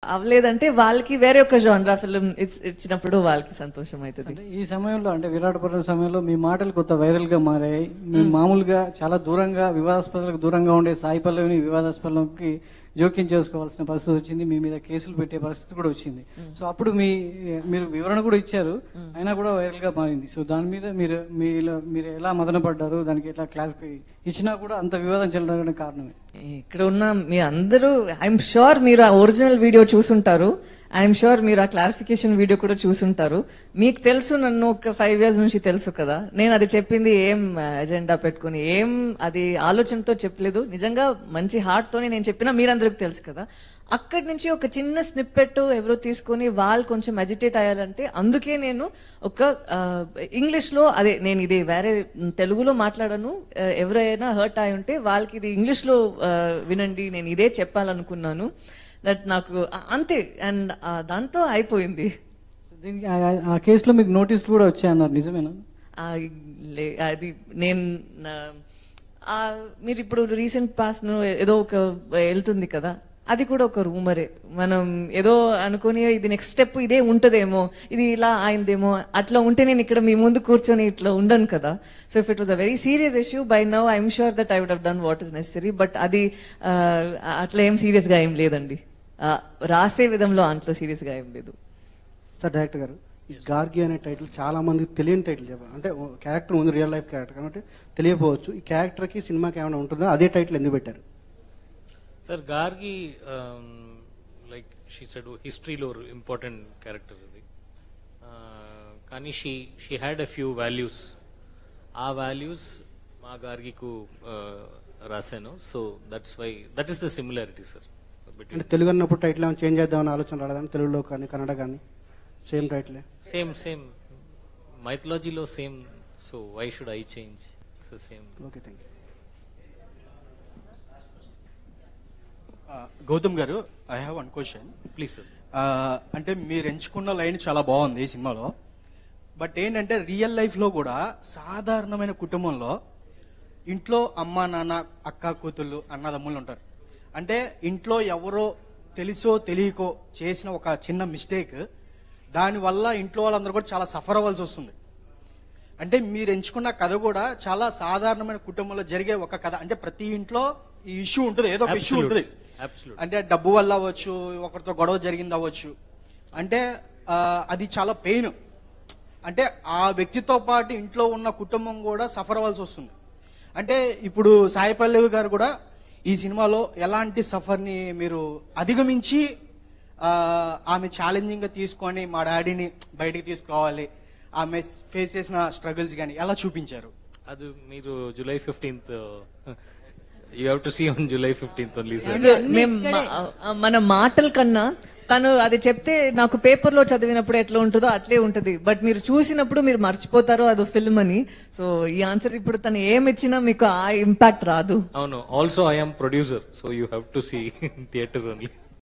అవ్వలేదంటే వాళ్ళకి వేరే ఒక జాన్రా ఫిల్మ్ ఇచ్చినప్పుడు వాళ్ళకి సంతోషం అవుతుంది అంటే ఈ సమయంలో అంటే విరాటపురం సమయంలో మీ మాటలు కొత్త వైరల్ గా మారాయి మీ మామూలుగా చాలా దూరంగా వివాదాస్పదాలకు దూరంగా ఉండే సాయి పల్లవిని వివాదాస్పదంకి జోక్యం చేసుకోవాల్సిన పరిస్థితి వచ్చింది మీ మీద కేసులు పెట్టే పరిస్థితి కూడా వచ్చింది సో అప్పుడు మీ మీరు వివరణ కూడా ఇచ్చారు అయినా కూడా వైరల్ గా మారింది సో దాని మీద మీరు మీలో మీరు ఎలా మదన పడ్డారు దానికి ఎట్లా క్లారిఫై ఇచ్చినా కూడా అంత వివాదం చెల్లడానికి కారణమే ఇక్కడ ఉన్న మీ అందరూ ఐఎమ్ షూర్ మీరు ఆ ఒరిజినల్ వీడియో చూసుంటారు ఐఎమ్ షూర్ మీరు ఆ క్లారిఫికేషన్ వీడియో కూడా చూసుంటారు మీకు తెలుసు నన్ను ఒక ఫైవ్ ఇయర్స్ నుంచి తెలుసు కదా నేను అది చెప్పింది ఏం ఎజెండా పెట్టుకుని ఏం అది ఆలోచనతో చెప్పలేదు నిజంగా మంచి హార్ట్ తోనే నేను చెప్పినా మీరందరికి తెలుసు కదా అక్కడి నుంచి ఒక చిన్న స్నిప్పెట్ ఎవరో తీసుకొని వాళ్ళు కొంచెం అజిటేట్ అయ్యారంటే అందుకే నేను ఒక ఇంగ్లీష్ లో అదే నేను ఇది వేరే తెలుగులో మాట్లాడను ఆ, ఎవరైనా హర్ట్ అయి ఉంటే వాళ్ళకి ఇది ఇంగ్లీష్ లో ఆ, వినండి నేను ఇదే చెప్పాలనుకున్నాను దట్ నాకు ఆ, అంతే అండ్ దాంతో అయిపోయింది సో దీనికి ఆ- ఆ కేసులో మీకు నోటీసులు కూడా వచ్చాయన్నారు నిజమేనా ఆ, లే- అది నేను నా- ఆ, మీరు ఇప్పుడు రీసెంట్ పాస్ ఏదో ఒక వెళ్తుంది కదా అది కూడా ఒక రూమరే మనం ఏదో అనుకుని ఇది నెక్స్ట్ స్టెప్ ఇదే ఉంటదేమో ఇది ఇలా అయిందేమో అట్లా ఉంటే నేను ఇక్కడ మీ ముందు కూర్చొని ఇట్లా ఉండను కదా so if it was a very serious issue by now I'm sure that I would have done what is necessary but అది ఆ, అట్లా ఏం సీరియస్ గా ఏం లేదండి ఆ, రాసే విధంలో అంత సీరియస్ గా ఏం లేదు సార్ డైరెక్టర్ గారు ఈ గార్గి అనే టైటిల్ చాలా మందికి తెలియని టైటిల్ చెప్పాలి అంటే క్యారెక్టర్ ఉంది రియల్ లైఫ్ క్యారెక్టర్ కాబట్టి తెలియకపోవచ్చు ఈ క్యారెక్టర్కి సినిమాకి ఏమైనా ఉంటుందో అదే టైటిల్ ఎందుకు పెట్టారు sir Gargi like she said హిస్టరీలో ఇంపార్టెంట్ క్యారెక్టర్ అది Uh, కానీ she she had a few values ఆ వాల్యూస్ మా గార్గికు uh, రాశాను so that's why that is the similarity sir అంటే తెలుగు అన్నప్పుడు టైటిల్ ఏమైనా చేంజ్ చేద్దామని ఆలోచన రాలేదని తెలుగులో కానీ కన్నడ కానీ సేమ్ టైటిలే సేమ్ సేమ్ మైథలాజీలో same so why should I change it's same okay thank you Gautam గారు I have one question please sir అంటే మీరు ఎంచుకున్న లైన్ చాలా బాగుంది ఈ సినిమాలో బట్ ఏంటంటే రియల్ లైఫ్ లో కూడా సాధారణమైన కుటుంబంలో ఇంట్లో అమ్మ నాన్న అక్క కూతుళ్ళు అన్నదమ్ముళ్ళు ఉంటారు అంటే ఇంట్లో ఎవరో తెలుసో తెలియకో చేసిన ఒక చిన్న మిస్టేక్ దానివల్ల ఇంట్లో వాళ్ళందరూ కూడా చాలా సఫర్ అవ్వాల్సి వస్తుంది అంటే మీరు ఎంచుకున్న కథ కూడా చాలా సాధారణమైన కుటుంబంలో జరిగే ఒక కథ అంటే ప్రతి ఇంట్లో ఈ ఇష్యూ ఉంటుంది ఏదో ఒక ఇష్యూ ఉంటుంది అబ్సల్యూట్ అంటే డబ్బు వల్ల అవ్వచ్చు ఒకరితో గొడవ జరిగింది అవ్వచ్చు అంటే ఆ, అది చాలా పెయిన్ అంటే ఆ వ్యక్తితో పాటు ఇంట్లో ఉన్న కుటుంబం కూడా సఫర్ అవ్వాల్సి వస్తుంది అంటే ఇప్పుడు సాయి పల్లవి గారు కూడా ఈ సినిమాలో ఎలాంటి సఫర్ ని మీరు అధిగమించి ఆ, ఆమె ఛాలెంజింగ్ గా తీసుకొని మా డాడీని బయటికి తీసుకురావాలి ఆమె ఫేస్ చేసిన స్ట్రగుల్స్ కానీ ఎలా చూపించారు అది మీరు July fifteenth you have to see on July fifteenth only sir మేము మా- మన మాటల కన్నా తను అది చెప్తే నాకు పేపర్ లో చదివినప్పుడు ఎట్లా ఉంటుందో అట్లే ఉంటది బట్ మీరు చూసినప్పుడు మీరు మర్చిపోతారో అది ఫిల్మ్ అని సో ఈ ఆన్సర్ ఇప్పుడు తను ఏమి ఇచ్చినా మీకు ఆ ఇంపాక్ట్ రాదు అవును also I'm producer so you have to see theatre only